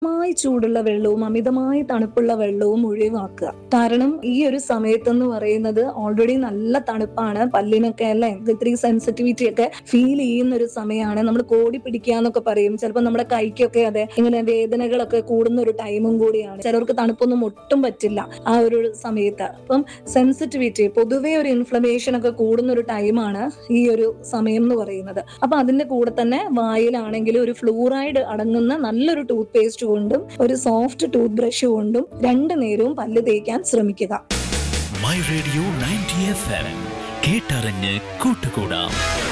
അമിതമായി ചൂടുള്ള വെള്ളവും അമിതമായി തണുപ്പുള്ള വെള്ളവും ഒഴിവാക്കുക കാരണം ഈ ഒരു സമയത്തെന്ന് പറയുന്നത് ഓൾറെഡി നല്ല തണുപ്പാണ് പല്ലിനൊക്കെ അല്ലെ ഇത്തിരി സെൻസിറ്റിവിറ്റി ഒക്കെ ഫീൽ ചെയ്യുന്ന ഒരു സമയമാണ് നമ്മൾ കോടി പിടിക്കാന്നൊക്കെ പറയും ചിലപ്പോൾ നമ്മുടെ കൈക്കൊക്കെ അതെ ഇങ്ങനെ വേദനകളൊക്കെ കൂടുന്ന ഒരു ടൈമും കൂടിയാണ് ചിലർക്ക് തണുപ്പൊന്നും ഒട്ടും പറ്റില്ല ആ ഒരു സമയത്ത് അപ്പം സെൻസിറ്റിവിറ്റി പൊതുവേ ഒരു ഇൻഫ്ലമേഷൻ ഒക്കെ കൂടുന്ന ഒരു ടൈമാണ് ഈ ഒരു സമയം എന്ന് പറയുന്നത് അപ്പൊ അതിന്റെ കൂടെ തന്നെ വായിലാണെങ്കിൽ ഒരു ഫ്ലൂറൈഡ് അടങ്ങുന്ന നല്ലൊരു ടൂത്ത് പേസ്റ്റ് കൊണ്ടും ഒരു സോഫ്റ്റ് ടൂത്ത് ബ്രഷ് കൊണ്ടും രണ്ടു നേരവും പല്ല് തേക്കാൻ ശ്രമിക്കുക my radio ninety F M കേട്ടറിഞ്ഞ് കൂട്ടുകൂടാം